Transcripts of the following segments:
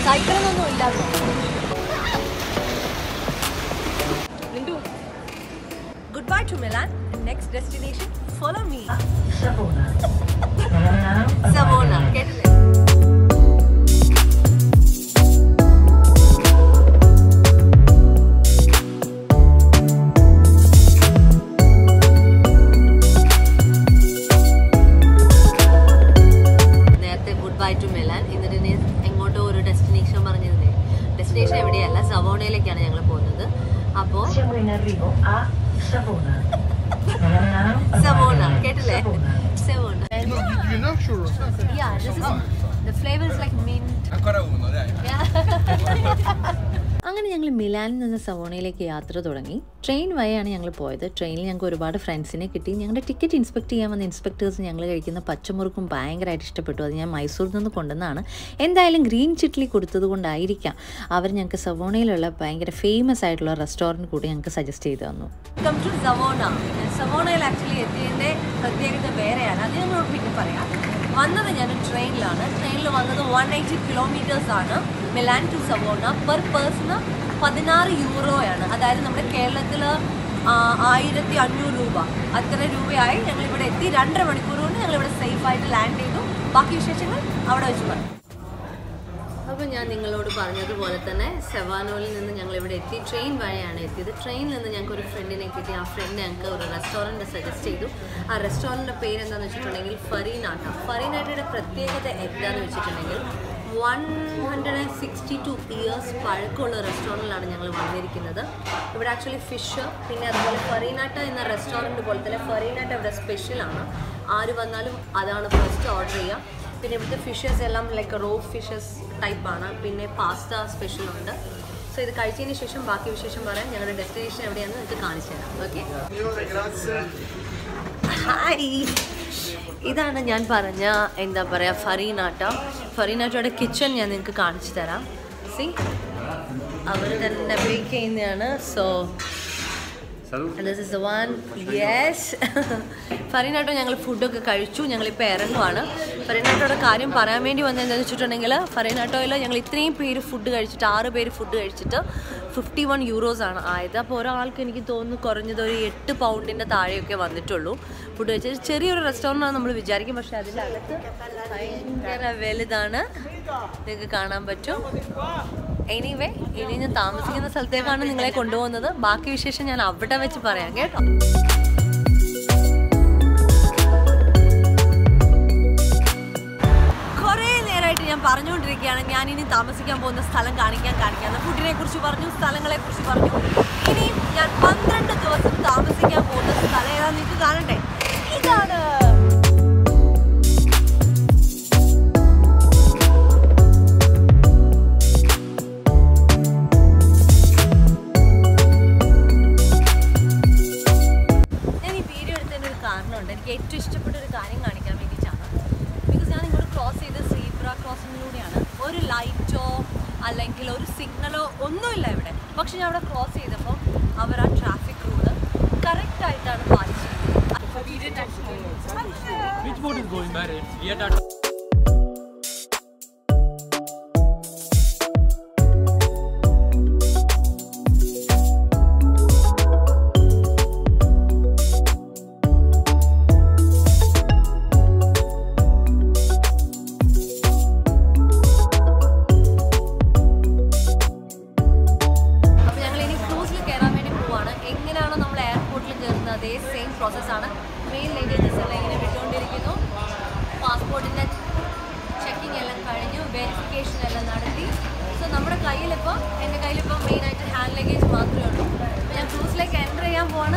സൈക്കിളൊന്നും ഇല്ലാത്തോ good bye to Milan next destination follow me Savona കേട്ടില്ലേ നേരത്തെ ഗുഡ് ബൈ ടു മിലാൻ എന്നിട്ട് ഇനി എങ്ങോട്ടോ ഒരു ഡെസ്റ്റിനേഷൻ പറഞ്ഞിരുന്നേ ഡെസ്റ്റിനേഷൻ എവിടെയല്ല സവോണയിലേക്കാണ് ഞങ്ങൾ പോകുന്നത് അപ്പോൾ Siamo in arrivo a Savona. Milan, സവോണ Milan, കേട്ടില്ലേ Savona. സവോണ You know churros? Yeah, this is the flavor is like mint. Ancora uno, dai. അങ്ങനെ ഞങ്ങൾ മിലാനിൽ നിന്ന് സവോണയിലേക്ക് യാത്ര തുടങ്ങി ട്രെയിൻ വഴിയാണ് ഞങ്ങൾ പോയത് ട്രെയിനിൽ ഞങ്ങൾക്ക് ഒരുപാട് ഫ്രണ്ട്സിനെ കിട്ടി ഞങ്ങളുടെ ടിക്കറ്റ് ഇൻസ്പെക്ട് ചെയ്യാൻ വന്ന ഇൻസ്പെക്ടേഴ്സ് ഞങ്ങൾ കഴിക്കുന്ന പച്ചമുറുക്കും ഭയങ്കരമായിട്ട് ഇഷ്ടപ്പെട്ടു അത് ഞാൻ മൈസൂരിൽ നിന്ന് കൊണ്ടുവന്നതാണ് എന്തായാലും ഗ്രീൻ ചിറ്റ്ലി കൊടുത്തത് കൊണ്ടായിരിക്കാം അവർ ഞങ്ങൾക്ക് സവോണയിലുള്ള ഭയങ്കര ഫേമസ് ആയിട്ടുള്ള റെസ്റ്റോറൻറ്റ് കൂടി ഞങ്ങൾക്ക് സജസ്റ്റ് ചെയ്തു തന്നു വെൽക്കം ടു സവോണ സവോണയിൽ ആക്ച്വലി എത്തിയതിൻ്റെ പ്രത്യേകത വേറെയാണ് അത് ഞങ്ങളോട് പിന്നെ പറയാം വന്നത് ഞാൻ ട്രെയിനിലാണ് ട്രെയിനിൽ വന്നത് വൺ എയ്റ്റി കിലോമീറ്റേഴ്സ് ആണ് Milan to Savona per person പതിനാറ് യൂറോയാണ് അതായത് നമ്മുടെ കേരളത്തിൽ ആയിരത്തി അഞ്ഞൂറ് രൂപ അത്ര രൂപയായി ഞങ്ങളിവിടെ എത്തി രണ്ടര മണിക്കൂർ കൊണ്ട് ഞങ്ങളിവിടെ സേഫായിട്ട് ലാൻഡ് ചെയ്തു ബാക്കി വിശേഷങ്ങൾ അവിടെ വെച്ച് പറഞ്ഞു അപ്പോൾ ഞാൻ നിങ്ങളോട് പറഞ്ഞതുപോലെ തന്നെ സെവാനോയിൽ നിന്ന് ഞങ്ങൾ ഇവിടെ എത്തി ട്രെയിൻ വഴിയാണ് എത്തിയത് ട്രെയിനിൽ നിന്ന് ഞങ്ങൾക്ക് ഒരു ഫ്രണ്ടിനെ കിട്ടി ആ ഫ്രണ്ട് ഞങ്ങൾക്ക് ഒരു റെസ്റ്റോറൻറ്റ് സജസ്റ്റ് ചെയ്തു ആ റെസ്റ്റോറൻറ്റിൻ്റെ പേര് എന്താണെന്ന് വെച്ചിട്ടുണ്ടെങ്കിൽ ഫറീനാട്ട ഫറീനാട്ടയുടെ പ്രത്യേകത എന്താണെന്ന് വെച്ചിട്ടുണ്ടെങ്കിൽ one hundred and sixty two years പഴക്കമുള്ള റെസ്റ്റോറൻറ്റിലാണ് ഞങ്ങൾ വന്നിരിക്കുന്നത് ഇവിടെ ആക്ച്വലി ഫിഷ് പിന്നെ അതുപോലെ ഫറീനാട്ട എന്ന റെസ്റ്റോറൻറ്റ് പോലെ തന്നെ ഫറീനാട്ട ഇവിടെ സ്പെഷ്യലാണ് ആര് വന്നാലും അതാണ് ഫസ്റ്റ് ഓർഡർ ചെയ്യുക പിന്നെ ഇവിടുത്തെ ഫിഷസ് എല്ലാം ലൈക്ക് റോ ഫിഷസ് ടൈപ്പാണ് പിന്നെ പാസ്ത സ്പെഷ്യൽ ഉണ്ട് സോ ഇത് കഴിച്ചതിന് ശേഷം ബാക്കി വിശേഷം പറയാൻ ഞങ്ങളുടെ ഡെസ്റ്റിനേഷൻ എവിടെയാണെന്ന് നിങ്ങൾക്ക് കാണിച്ചു തരാം ഓക്കെ ഹായ് ഇതാണ് ഞാൻ പറഞ്ഞ എന്താ പറയുക ഫറീനാട്ട ഫറീനാട്ടയുടെ കിച്ചൺ ഞാൻ നിങ്ങൾക്ക് കാണിച്ചു തരാം സി അവർ തന്നെ ബേക്ക് ചെയ്യുന്നതാണ് so this is the one yes farinata ഞങ്ങൾ ഫുഡൊക്കെ കഴിച്ചു ഞങ്ങളിപ്പോൾ ഇറങ്ങുവാണ് ഫറീനാട്ടോയുടെ കാര്യം പറയാൻ വേണ്ടി വന്നത് എന്താണെന്ന് വെച്ചിട്ടുണ്ടെങ്കിൽ ഫറീനാട്ടോയിൽ ഞങ്ങൾ ഇത്രയും പേര് ഫുഡ് കഴിച്ചിട്ട് ആറ് പേര് ഫുഡ് കഴിച്ചിട്ട് ഫിഫ്റ്റി വൺ യൂറോസ് ആണ് ആയത് അപ്പോൾ ഒരാൾക്ക് എനിക്ക് തോന്നുന്നു കുറഞ്ഞത് ഒരു എട്ട് പൗണ്ടിൻ്റെ താഴെയൊക്കെ വന്നിട്ടുള്ളൂ ഫുഡ് കഴിച്ചത് ചെറിയൊരു റെസ്റ്റോറൻ്റ് ആണ് നമ്മൾ വിചാരിക്കും പക്ഷേ അതിൻ്റെ അകത്ത് ഭയങ്കര വലുതാണ് നിങ്ങൾക്ക് കാണാൻ പറ്റും എനിവേ ഇനി ഞാൻ താമസിക്കുന്ന സ്ഥലത്തേക്കാണ് നിങ്ങളെ കൊണ്ടുപോകുന്നത് ബാക്കി വിശേഷം ഞാൻ അവിടെ വെച്ച് പറയാം കേട്ടോ കുറേ നേരമായിട്ട് ഞാൻ പറഞ്ഞുകൊണ്ടിരിക്കുകയാണ് ഞാൻ ഇനി താമസിക്കാൻ പോകുന്ന സ്ഥലം കാണിക്കാൻ കാണിക്കാൻ ഫുഡിനെ കുറിച്ച് പറഞ്ഞു സ്ഥലങ്ങളെ കുറിച്ച് പറഞ്ഞു ഇനി ഞാൻ പന്ത്രണ്ട് ദിവസം താമസിക്കാൻ പോകുന്ന സ്ഥലം ഏതാ നിങ്ങൾക്ക് കാണണ്ടേ ഇതാണ് ഞാൻ ഈ വീഡിയോ എടുത്തതിന് ഒരു കാരണമുണ്ട് എനിക്ക് ഏറ്റവും ഇഷ്ടപ്പെട്ട ഒരു കാര്യം കാണിക്കാൻ വേണ്ടിയിട്ടാണ് ബിക്കോസ് ഞാൻ ഇങ്ങോട്ട് ക്രോസ് ചെയ്ത് സീബ്ര ക്രോസിങ്ങിലൂടെയാണ് ഒരു ലൈറ്റോ അല്ലെങ്കിൽ ഒരു സിഗ്നലോ ഒന്നുമില്ല ഇവിടെ പക്ഷെ ഞാൻ അവിടെ ക്രോസ് ചെയ്തപ്പോൾ അവർ ആ ട്രാഫിക് റൂള് കറക്റ്റ് ആയിട്ടാണ് പാലിച്ചത് Which boat is going? We are അപ്പോൾ ഞങ്ങൾ ഇനി ക്രൂസിൽ കയറാൻ വേണ്ടി പോവാണ് എങ്ങനെയാണോ നമ്മൾ എയർപോർട്ടിൽ കയറുന്നത് അതേ സെയിം പ്രോസസ്സാണ് മെയിൻ ലഗേജസ് എല്ലാം ഇങ്ങനെ വിട്ടുകൊണ്ടിരിക്കുന്നു പാസ്പോർട്ടിൻ്റെ ചെക്കിംഗ് എല്ലാം കഴിഞ്ഞു വെരിഫിക്കേഷൻ എല്ലാം നടത്തി സോ നമ്മുടെ കയ്യിലിപ്പോൾ എൻ്റെ കയ്യിലിപ്പോൾ മെയിനായിട്ട് ഹാൻഡ് ലഗേജ് മാത്രമേ ഉള്ളൂ അപ്പോൾ ഞാൻ ക്രൂസിലേക്ക് എൻ്റർ ചെയ്യാൻ പോവാണ്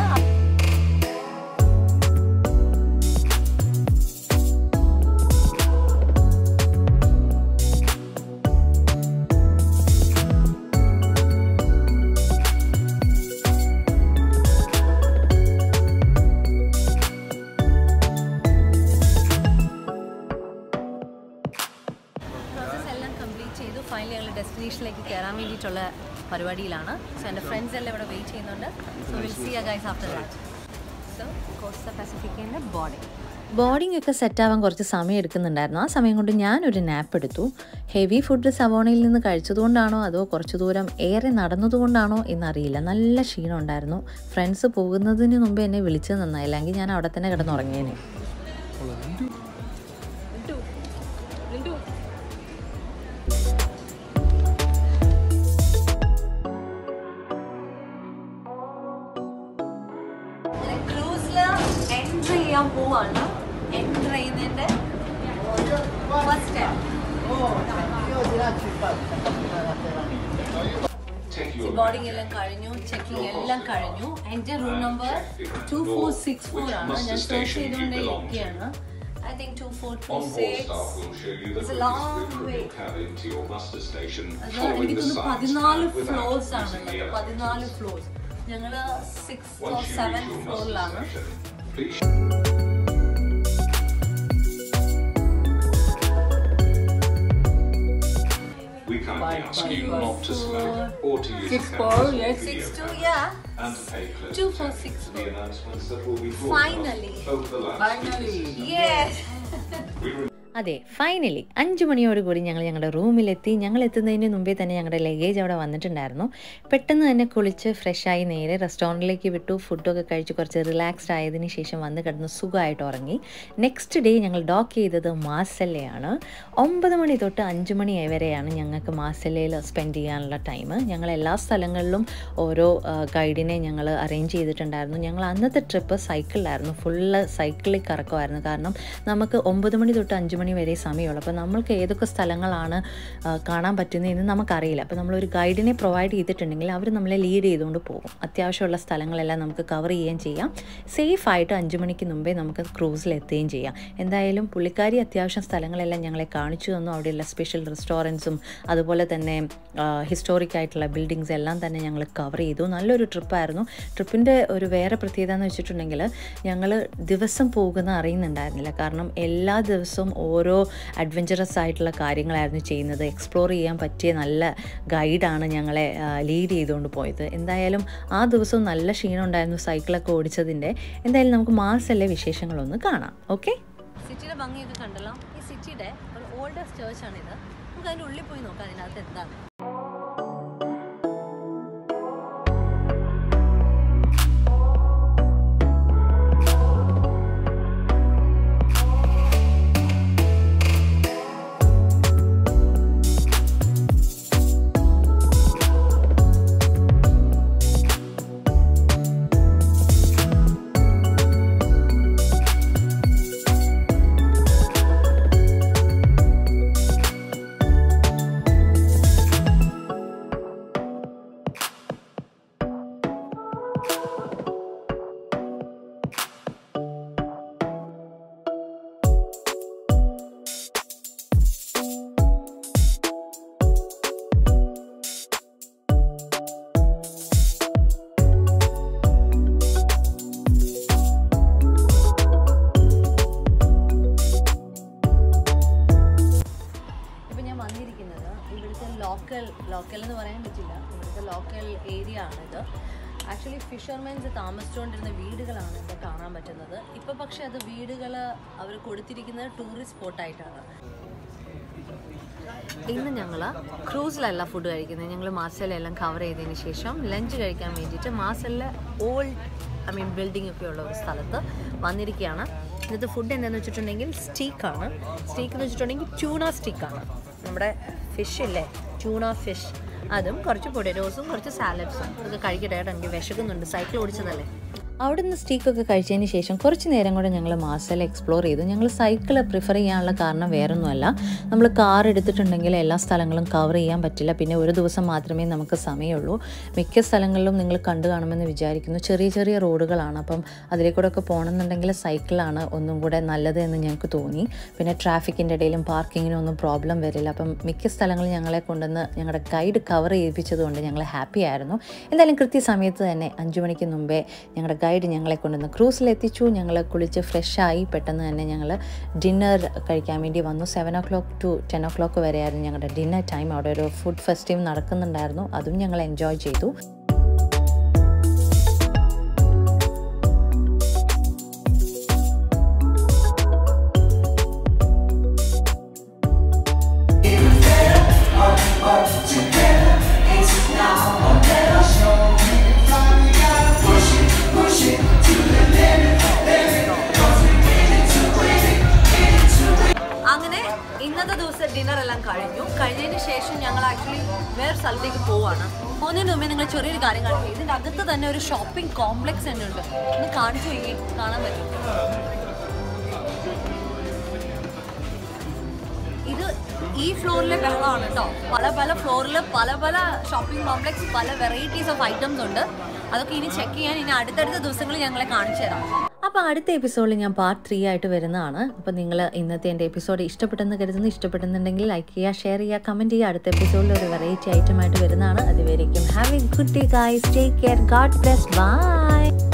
പ്രോസസ് എല്ലാം കംപ്ലീറ്റ് ചെയ്തു ഫൈനലി ഞങ്ങൾ ഡെസ്റ്റിനേഷനിലേക്ക് കയറാൻ വേണ്ടിയിട്ടുള്ള പരിപാടിയിലാണ് സോ എൻ്റെ ഫ്രണ്ട്സ് എല്ലാം ഇവിടെ വെയിറ്റ് ചെയ്യുന്നുണ്ട് so will see a guys after that so Costa പസഫിക്കിൻ്റെ ബോർഡിംഗ് ബോർഡിംഗ് ഒക്കെ സെറ്റ് ആവാൻ കുറച്ച് സമയം എടുക്കുന്നുണ്ടായിരുന്നു ആ സമയം കൊണ്ട് ഞാനൊരു നാപ്പ് എടുത്തു ഹെവി ഫുഡ് സവോണയിൽ നിന്ന് കഴിച്ചതുകൊണ്ടാണോ അതോ കുറച്ച് ദൂരം ഏറെ നടന്നതുകൊണ്ടാണോ എന്നറിയില്ല നല്ല ക്ഷീണം ഉണ്ടായിരുന്നു ഫ്രണ്ട്സ് പോകുന്നതിന് മുമ്പ് എന്നെ വിളിച്ചത് നന്നായില്ല എങ്കിൽ ഞാൻ അവിടെ തന്നെ കിടന്നുറങ്ങിയേനെ ക്രൂസില് എൻട്രി ചെയ്യാൻ പോവാണ് എൻട്രി ചെയ്യുന്നതിന്റെ ഫസ്റ്റ് സ്റ്റെപ്പ് ബോർഡിംഗ് എല്ലാം കഴിഞ്ഞു ചെക്കിംഗ് എല്ലാം കഴിഞ്ഞു എന്റെ room number two four six four ആണ് ഞാൻ സെർച്ച് ചെയ്തുകൊണ്ടേ ഇരിക്കുകയാണ് I think two four two On board six staff will show you the It's a route long through way. your cabin to your muster station അത് following എനിക്ക് the തോന്നുന്നു signs പതിനാല് and without floors using ആണുള്ളത് the പതിനാല് elevators. Floors ഞങ്ങള് six or Once you reach seven your muster ഫ്ലോറിലാണ് station, please We kindly ask you not to smoke or to use Six cameras four, or yes, video six two, cameras, yeah. and to pay close Two four attention six to the four. announcements that will be Finally. broadcast over the loudspeakers. Yes. We re- അതെ finally അഞ്ച് മണിയോടുകൂടി ഞങ്ങൾ ഞങ്ങളുടെ റൂമിലെത്തി ഞങ്ങൾ എത്തുന്നതിന് മുമ്പേ തന്നെ ഞങ്ങളുടെ ലഗേജ് അവിടെ വന്നിട്ടുണ്ടായിരുന്നു പെട്ടെന്ന് തന്നെ കുളിച്ച് ഫ്രഷായി നേരെ റെസ്റ്റോറൻറ്റിലേക്ക് വിട്ടു ഫുഡൊക്കെ കഴിച്ച് കുറച്ച് റിലാക്സ്ഡ് ആയതിന് ശേഷം വന്ന് കിടന്ന് സുഖമായിട്ട് ഉറങ്ങി നെക്സ്റ്റ് ഡേ ഞങ്ങൾ ഡോക്ക് ചെയ്തത് മാസല്ലയാണ് ഒമ്പത് മണി തൊട്ട് അഞ്ച് മണി വരെയാണ് ഞങ്ങൾക്ക് മാസല്ലയിൽ സ്പെൻഡ് ചെയ്യാനുള്ള ടൈം ഞങ്ങൾ എല്ലാ സ്ഥലങ്ങളിലും ഓരോ ഗൈഡിനെ ഞങ്ങൾ അറേഞ്ച് ചെയ്തിട്ടുണ്ടായിരുന്നു ഞങ്ങൾ അന്നത്തെ ട്രിപ്പ് സൈക്കിളിലായിരുന്നു ഫുള്ള് സൈക്കിളിൽ കറക്കമായിരുന്നു കാരണം നമുക്ക് ഒമ്പത് മണി തൊട്ട് അഞ്ച് മണി വരെ സമയമുള്ളൂ അപ്പോൾ നമ്മൾക്ക് ഏതൊക്കെ സ്ഥലങ്ങളാണ് ആ, കാണാൻ പറ്റുന്നതെന്ന് നമുക്കറിയില്ല അപ്പോൾ നമ്മളൊരു ഗൈഡിനെ പ്രൊവൈഡ് ചെയ്തിട്ടുണ്ടെങ്കിൽ അവർ നമ്മളെ ലീഡ് ചെയ്തുകൊണ്ട് പോകും അത്യാവശ്യമുള്ള സ്ഥലങ്ങളെല്ലാം നമുക്ക് കവർ ചെയ്യുകയും ചെയ്യാം സേഫായിട്ട് അഞ്ച് മണിക്ക് മുമ്പേ നമുക്ക് ക്രൂസിൽ എത്തുകയും ചെയ്യാം എന്തായാലും പുള്ളിക്കാരി അത്യാവശ്യം സ്ഥലങ്ങളെല്ലാം ഞങ്ങളെ കാണിച്ചു തന്നു അവിടെയുള്ള സ്പെഷ്യൽ റെസ്റ്റോറൻറ്റ്സും അതുപോലെ തന്നെ ഹിസ്റ്റോറിക് ആയിട്ടുള്ള ബിൽഡിങ്സ് എല്ലാം തന്നെ ഞങ്ങൾ കവർ ചെയ്തു നല്ലൊരു ട്രിപ്പായിരുന്നു ട്രിപ്പിൻ്റെ ഒരു വേറെ പ്രത്യേകത എന്ന് വെച്ചിട്ടുണ്ടെങ്കിൽ ഞങ്ങൾ ദിവസം പോകുന്ന അറിയുന്നുണ്ടായിരുന്നില്ല കാരണം എല്ലാ ദിവസവും ഓരോ അഡ്വഞ്ചറസ് ആയിട്ടുള്ള കാര്യങ്ങളായിരുന്നു ചെയ്യുന്നത് എക്സ്പ്ലോർ ചെയ്യാൻ പറ്റിയ നല്ല ഗൈഡാണ് ഞങ്ങളെ ലീഡ് ചെയ്തുകൊണ്ട് പോയത് എന്തായാലും ആ ദിവസവും നല്ല ക്ഷീണം ഉണ്ടായിരുന്നു സൈക്കിളൊക്കെ ഓടിച്ചതിൻ്റെ എന്തായാലും നമുക്ക് മാസല്ലേ വിശേഷങ്ങളൊന്ന് കാണാം ഓക്കെ സിറ്റിയുടെ ഭംഗിയൊക്കെ കണ്ടല്ലോ ഈ സിറ്റിയുടെ ഒരു ഓൾഡസ്റ്റ് ചേർച്ച് ആണിത് നമുക്ക് അതിന്റെ ഉള്ളിൽ പോയി നോക്കാം അതിനകത്ത് എന്താണ് ഇപ്പം ഞാൻ വന്നിരിക്കുന്നത് ഇവിടുത്തെ ലോക്കൽ ലോക്കൽ എന്ന് പറയാൻ പറ്റില്ല ഇവിടുത്തെ ലോക്കൽ ഏരിയ ആണിത് ആക്ച്വലി ഫിഷർമെൻസ് താമസിച്ചുകൊണ്ടിരുന്ന വീടുകളാണ് ഇവിടെ കാണാൻ പറ്റുന്നത് ഇപ്പോൾ പക്ഷേ അത് വീടുകൾ അവർ കൊടുത്തിരിക്കുന്നത് ടൂറിസ്റ്റ് സ്പോട്ടായിട്ടാണ് ഇന്ന് ഞങ്ങൾ ക്രൂസിലല്ല ഫുഡ് കഴിക്കുന്നത് ഞങ്ങൾ മാസലെല്ലാം കവർ ചെയ്തതിന് ശേഷം ലഞ്ച് കഴിക്കാൻ വേണ്ടിയിട്ട് മാസലിലെ ഓൾഡ് ഐ മീൻ ബിൽഡിംഗ് ഒക്കെ ഉള്ള ഒരു സ്ഥലത്ത് വന്നിരിക്കുകയാണ് ഇന്നത്തെ ഫുഡ് എന്താണെന്ന് വെച്ചിട്ടുണ്ടെങ്കിൽ സ്റ്റീക്കാണ് സ്റ്റീക്ക് എന്ന് വെച്ചിട്ടുണ്ടെങ്കിൽ ട്യൂണ സ്റ്റീക്കാണ് നമ്മുടെ ഫിഷ് ഇല്ലേ ട്യൂണ ഫിഷ് അതും കുറച്ച് പൊട്ടറ്റോസും കുറച്ച് സാലഡ്സും ഇതൊക്കെ കഴിക്കട്ടെ കേട്ടോ എനിക്ക് വിശക്കുന്നുണ്ട് സൈക്കിൾ ഓടിച്ചതല്ലേ അവിടെ നിന്ന് സ്റ്റീക്കൊക്കെ കഴിച്ചതിന് ശേഷം കുറച്ച് നേരം കൂടെ ഞങ്ങൾ മാസൽ എക്സ്പ്ലോർ ചെയ്തു ഞങ്ങൾ സൈക്കിൾ പ്രിഫർ ചെയ്യാനുള്ള കാരണം വേറൊന്നുമല്ല നമ്മൾ കാർ എടുത്തിട്ടുണ്ടെങ്കിൽ എല്ലാ സ്ഥലങ്ങളും കവർ ചെയ്യാൻ പറ്റില്ല പിന്നെ ഒരു ദിവസം മാത്രമേ നമുക്ക് സമയമുള്ളൂ മിക്ക സ്ഥലങ്ങളിലും നിങ്ങൾ കണ്ടു കാണുമെന്ന് വിചാരിക്കുന്നു ചെറിയ ചെറിയ റോഡുകളാണ് അപ്പം അതിലേക്കൂടെ ഒക്കെ പോകണമെന്നുണ്ടെങ്കിൽ സൈക്കിളാണ് ഒന്നും കൂടെ നല്ലത് എന്ന് ഞങ്ങൾക്ക് തോന്നി പിന്നെ ട്രാഫിക്കിൻ്റെ ഇടയിലും പാർക്കിങ്ങിനും ഒന്നും പ്രോബ്ലം വരില്ല അപ്പം മിക്ക സ്ഥലങ്ങളും ഞങ്ങളെ കൊണ്ടുവന്ന് ഞങ്ങളുടെ ഗൈഡ് കവർ ചെയ്യിപ്പിച്ചതുകൊണ്ട് ഞങ്ങൾ ഹാപ്പി ആയിരുന്നു എന്തായാലും കൃത്യസമയത്ത് തന്നെ അഞ്ച് മണിക്ക് മുമ്പേ ഞങ്ങളുടെ ഗൈഡ് ഞങ്ങളെ കൊണ്ടുവന്ന് ക്രൂസിലെത്തിച്ചു ഞങ്ങൾ കുളിച്ച് ഫ്രഷായി പെട്ടെന്ന് തന്നെ ഞങ്ങൾ ഡിന്നർ കഴിക്കാൻ വേണ്ടി വന്നു seven o'clock to ten o'clock വരെയായിരുന്നു ഞങ്ങളുടെ ഡിന്നർ ടൈം അവിടെ ഒരു ഫുഡ് ഫെസ്റ്റിവൽ നടക്കുന്നുണ്ടായിരുന്നു അതും ഞങ്ങൾ എൻജോയ് ചെയ്തു ഞങ്ങൾ ആക്ച്വലി വേറെ സ്ഥലത്തേക്ക് പോവാണ് പോകുന്നതിന് മുമ്പേ നിങ്ങൾ ചെറിയൊരു കാര്യം കാണിക്കും ഇതിൻ്റെ അകത്ത് തന്നെ ഒരു ഷോപ്പിംഗ് കോംപ്ലക്സ് തന്നെ ഉണ്ട് ഒന്ന് കാണിച്ചു നോക്കി കാണാൻ പറ്റും ഇത് ഈ ഫ്ലോറിലെ ബഹളമാണ് കേട്ടോ പല പല ഫ്ലോറിൽ പല പല ഷോപ്പിംഗ് കോംപ്ലക്സ് പല വെറൈറ്റീസ് ഓഫ് ഐറ്റംസ് ഉണ്ട് അതൊക്കെ ഇനി ചെക്ക് ചെയ്യാൻ ഇനി അടുത്തടുത്ത ദിവസങ്ങളിൽ ഞങ്ങളെ കാണിച്ചു തരാം അപ്പോൾ അടുത്ത എപ്പിസോഡിൽ ഞാൻ പാർട്ട് ത്രീ ആയിട്ട് വരുന്നതാണ് അപ്പോൾ നിങ്ങൾ ഇന്നത്തെ എൻ്റെ എപ്പിസോഡ് ഇഷ്ടപ്പെട്ടെന്ന് കരുതുന്നു ഇഷ്ടപ്പെടുന്നുണ്ടെങ്കിൽ ലൈക്ക് ചെയ്യുക ഷെയർ ചെയ്യുക കമൻറ്റ് ചെയ്യുക അടുത്ത എപ്പിസോഡിൽ ഒരു വെറൈറ്റി ഐറ്റമായിട്ട് വരുന്നതാണ് അതുവരെയും have a good day guys take care god bless by